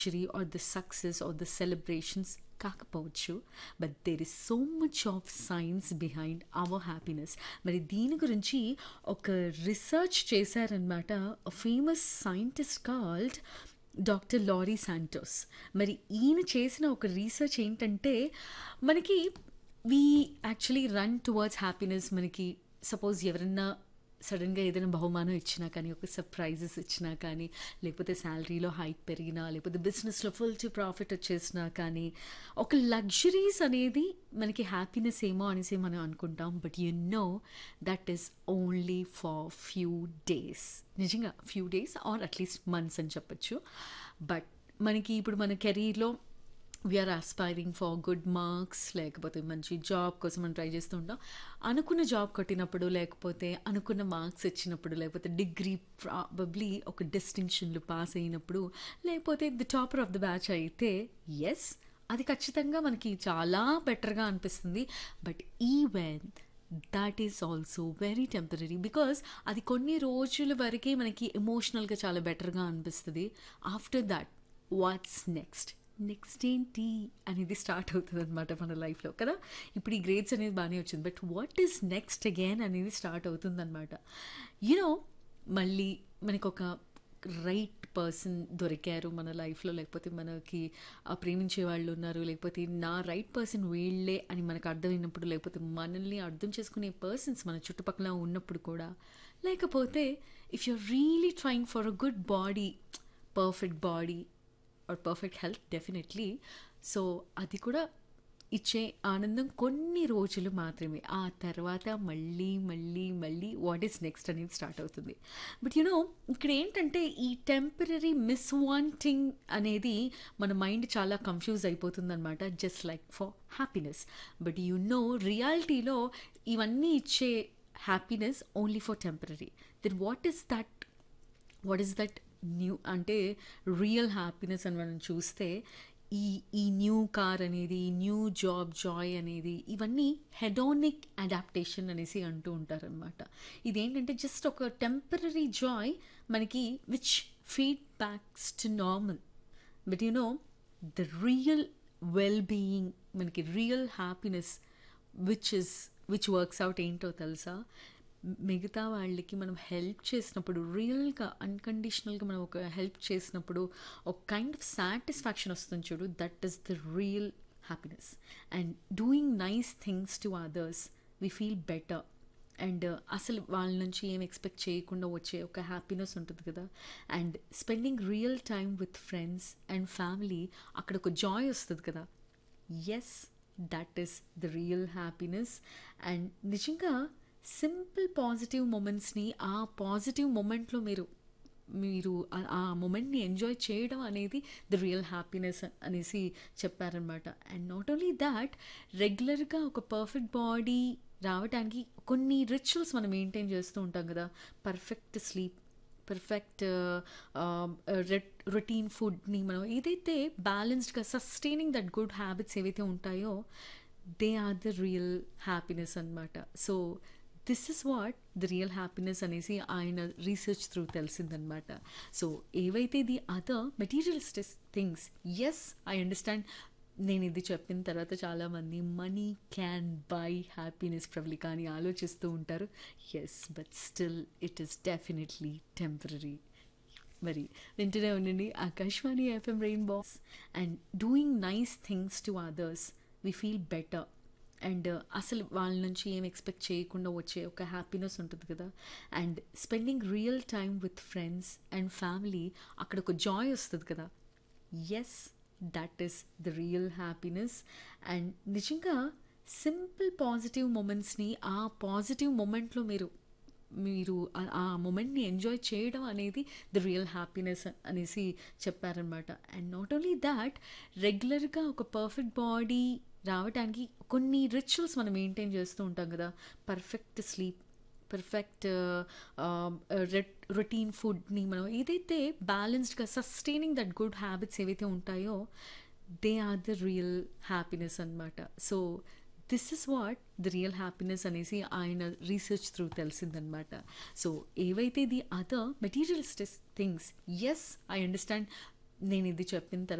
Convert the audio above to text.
luxury or the success or the celebrations కాకపోవచ్చు but there is so much of science behind our happiness మరి దీని గురించి ఒక research చేశారనమాట famous scientist called doctor Laurie Santos మరి ఈయన చేసిన ఒక రీసెర్చ్ ఏంటంటే మనకి we actually run towards happiness మనకి సపోజ్ ఎవరన్నా సడన్గా ఏదైనా బహుమానం ఇచ్చినా కానీ ఒక సర్ప్రైజెస్ ఇచ్చినా కానీ లేకపోతే శాలరీలో హైక్ పెరిగినా లేకపోతే బిజినెస్లో ఫుల్ టు ప్రాఫిట్ వచ్చేసినా కానీ ఒక లగ్జరీస్ అనేది మనకి హ్యాపీనెస్ ఏమో అనేసి మనం అనుకుంటాం but you know that is only for few days నిజంగా few days or at least months అని చెప్పొచ్చు బట్ మనకి ఇప్పుడు మన కెరీర్లో we are aspiring for good marks లేకపోతే మంచి జాబ్ కోసం మనం ట్రై చేస్తూ ఉంటాం అనుకున్న జాబ్ కొట్టినప్పుడు లేకపోతే అనుకున్న మార్క్స్ ఇచ్చినప్పుడు లేకపోతే డిగ్రీ ప్రాబబ్లీ ఒక డిస్టింక్షన్లు పాస్ అయినప్పుడు లేకపోతే the topper of the batch అయితే ఎస్ అది ఖచ్చితంగా మనకి చాలా బెటర్గా అనిపిస్తుంది but even that is also very temporary because అది కొన్ని రోజుల వరకే మనకి ఎమోషనల్గా చాలా బెటర్గా అనిపిస్తుంది after that what's next next ఏంటి అనేది స్టార్ట్ అవుతుంది అనమాట మన లైఫ్లో కదా ఇప్పుడు ఈ గ్రేడ్స్ అనేది బాగానే వచ్చింది but what is next again అనేది స్టార్ట్ అవుతుంది అనమాట యూనో మళ్ళీ మనకు ఒక రైట్ పర్సన్ దొరికారు మన లైఫ్లో లేకపోతే మనకి ప్రేమించే వాళ్ళు ఉన్నారు లేకపోతే నా రైట్ పర్సన్ వీళ్ళే అని మనకు అర్థమైనప్పుడు లేకపోతే మనల్ని అర్థం చేసుకునే పర్సన్స్ మన చుట్టుపక్కల ఉన్నప్పుడు కూడా లేకపోతే if you really trying for a good body perfect body or perfect health definitely so అది కూడా ఇచ్చే ఆనందం కొన్ని రోజులు మాత్రమే ఆ తర్వాత మళ్ళీ మళ్ళీ మళ్ళీ వాట్ ఈస్ నెక్స్ట్ అనేది స్టార్ట్ అవుతుంది బట్ యునో ఇక్కడ ఏంటంటే ఈ టెంపరీ మిస్ వాంటింగ్ అనేది మన మైండ్ చాలా కన్ఫ్యూజ్ అయిపోతుంది అనమాట just like for happiness but you know రియాలిటీలో ఇవన్నీ ఇచ్చే happiness only for temporary then what is that what is that new అంటే రియల్ హ్యాపీనెస్ అని మనం చూస్తే ఈ ఈ న్యూ కార్ అనేది ఈ న్యూ జాబ్ జాయ్ అనేది ఇవన్నీ హెడోనిక్ అడాప్టేషన్ అనేసి అంటూ ఉంటారనమాట ఇదేంటంటే జస్ట్ ఒక టెంపరీ జాయ్ మనకి which feed backs to normal but you know the real well being మనకి real happiness which is which works out ఏంటో తెలుసా మిగతా వాళ్ళకి మనం హెల్ప్ చేసినప్పుడు రియల్గా అన్కండిషనల్గా మనం ఒక హెల్ప్ చేసినప్పుడు ఒక కైండ్ ఆఫ్ సాటిస్ఫాక్షన్ వస్తుంది చూడు that is the real happiness and doing nice things to others we feel better and అసలు వాళ్ళ నుంచి ఏం ఎక్స్పెక్ట్ చేయకుండా వచ్చే ఒక హ్యాపీనెస్ ఉంటుంది కదా and spending real time with friends and family అక్కడ ఒక జాయ్ వస్తుంది కదా yes that is the real happiness and నిజంగా సింపుల్ పాజిటివ్ మూమెంట్స్ని ఆ పాజిటివ్ మూమెంట్లో మీరు మీరు ఆ మూమెంట్ని ఎంజాయ్ చేయడం అనేది ద రియల్ హ్యాపీనెస్ అనేసి చెప్పారనమాట అండ్ నాట్ ఓన్లీ దాట్ రెగ్యులర్గా ఒక పర్ఫెక్ట్ బాడీ రావడానికి కొన్ని రిచువల్స్ మనం మెయింటైన్ చేస్తూ ఉంటాం కదా పర్ఫెక్ట్ స్లీప్ పర్ఫెక్ట్ రొటీన్ ఫుడ్ని మనం ఏదైతే బ్యాలెన్స్డ్గా సస్టైనింగ్ దట్ గుడ్ హ్యాబిట్స్ ఏవైతే ఉంటాయో they are the real happiness అనమాట so this is what the real happiness అనేసి ఆయన రీసెర్చ్ త్రూ తెలిసిందనమాట సో ఏవైతే the other materialistic things yes I understand నేను ఇది చెప్పిన తర్వాత చాలామంది మనీ క్యాన్ బై హ్యాపీనెస్ ప్రబలిక అని ఆలోచిస్తూ ఉంటారు yes but still it is definitely temporary మరి వింటూనే ఉండండి Akashvani FM Rainbow and doing nice things to others we feel better and అసలు వాళ్ళ నుంచి ఏం ఎక్స్పెక్ట్ చేయకుండా వచ్చే ఒక హ్యాపీనెస్ ఉంటుంది కదా and spending real time with friends and family అక్కడ ఒక జాయ్ వస్తుంది కదా yes that is the real happiness and నిజంగా సింపుల్ పాజిటివ్ మూమెంట్స్ని ఆ పాజిటివ్ మూమెంట్లో మీరు మీరు ఆ మూమెంట్ని ఎంజాయ్ చేయడం అనేది ద రియల్ హ్యాపీనెస్ అనేసి చెప్పారనమాట అండ్ నాట్ ఓన్లీ దాట్ రెగ్యులర్గా ఒక పర్ఫెక్ట్ బాడీ రావడానికి కొన్ని రిచువల్స్ మనం మెయింటైన్ చేస్తూ ఉంటాం కదా పర్ఫెక్ట్ స్లీప్ పర్ఫెక్ట్ రొటీన్ ఫుడ్ని మనం ఏదైతే బ్యాలెన్స్డ్గా సస్టైనింగ్ దట్ గుడ్ హ్యాబిట్స్ ఏవైతే ఉంటాయో they are the real happiness అనమాట so this is what the real happiness అనేసి ఆయన రీసెర్చ్ త్రూ తెలిసిందనమాట సో ఏవైతే the other materialistic things yes I understand నేను ఇది చెప్పిన తర్వాత